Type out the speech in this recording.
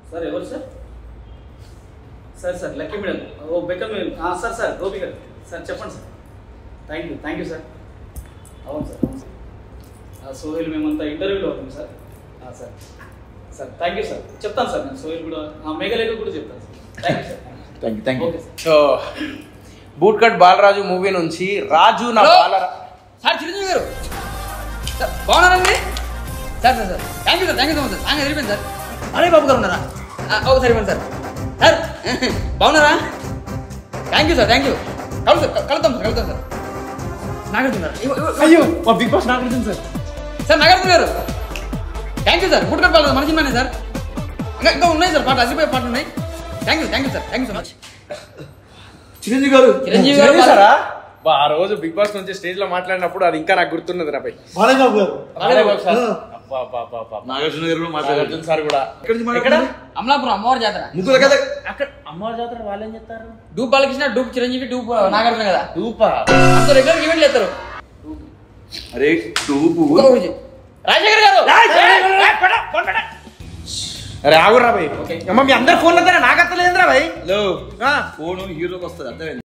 Sir ఎవరు sir sir sir lucky madam ఓ బెక్కం ఆ, sir sir Gopi garu sir చెప్పండి sir thank you thank you sir అవును సార్ అవును సార్ ఆ, సోహెల్ మేమంతా ఇంటర్వ్యూలో అవుతుంది సార్ ఆ, sir sir thank you sir చెప్తాను సార్ నేను సోహెల్ కూడా ఆ, మేఘలేఖ కూడా చెప్తాను sir thank you sir thank you thank you okay sir so boot cut Balaraju movie నుంచి రాజు నా hello. బాలరా sir Chiranjeevi garu sir బాగున్నారండి sir sir sir thank you sir thank you so much sir song ఎదిరిపోయింది సార్ అరే బాబు గారు ఉన్నారా ఆ, ఒకసారి ఇవ్వండి సార్ సార్ బాగున్నారా thank you sir thank you కలు సార్ కలుద్దాం సార్ కలుద్దాం సార్ నాగార్జున గారు ఇవ్వ- ఇవ్వ- అయ్యో మా Bigg Boss Nagarjuna sir sir Nagarjuna garu thank you sir good cut పాలు మన సినిమానే సార్ ఇంకా ఇంకా ఉన్నాయి సార్ పాటలు అసిపోయే పాటలు ఉన్నాయి thank you thank you sir thank you so much Chiranjeevi garu Chiranjeevi గారు చూసారా బా, ఆ రోజు బిగ్ బాస్ నుంచి స్టేజ్ లో మాట్లాడినప్పుడు అది ఇంకా నాకు గుర్తున్నది నాపై బాలయ్య బాబు గారు బాలయ్యబాబు సార్. ఆ. అబ్బా, అబ్బా, అబ్బా, అబ్బా. నాగార్జున గారు కూడా నాగార్జున మాట్లాడారు సార్ కూడా ఎక్కడి నుంచి ఎక్కడ మాట్లాడారు? అమలాపురం అమ్మవారి జాతర ముగ్గురు కదా అక్కడ అమ్మవారి జాతర వాళ్ళు ఏం చెప్తారు dupe Balakrishna dupe Chiranjeevi dupe Nagarjuna కదా తూపా అంత రెగ్యులర్ ఈవెంట్లు చేస్తారు అరే టూపు రాజశేఖర్ గారు అరే ఆగురా భయ్ అమ్మ మీ అందరి ఫోన్లో నాకత్తలేదురా భయ్ హలో ఆ. ఫోన్ హీరోకి వస్తుంది అర్థమైంది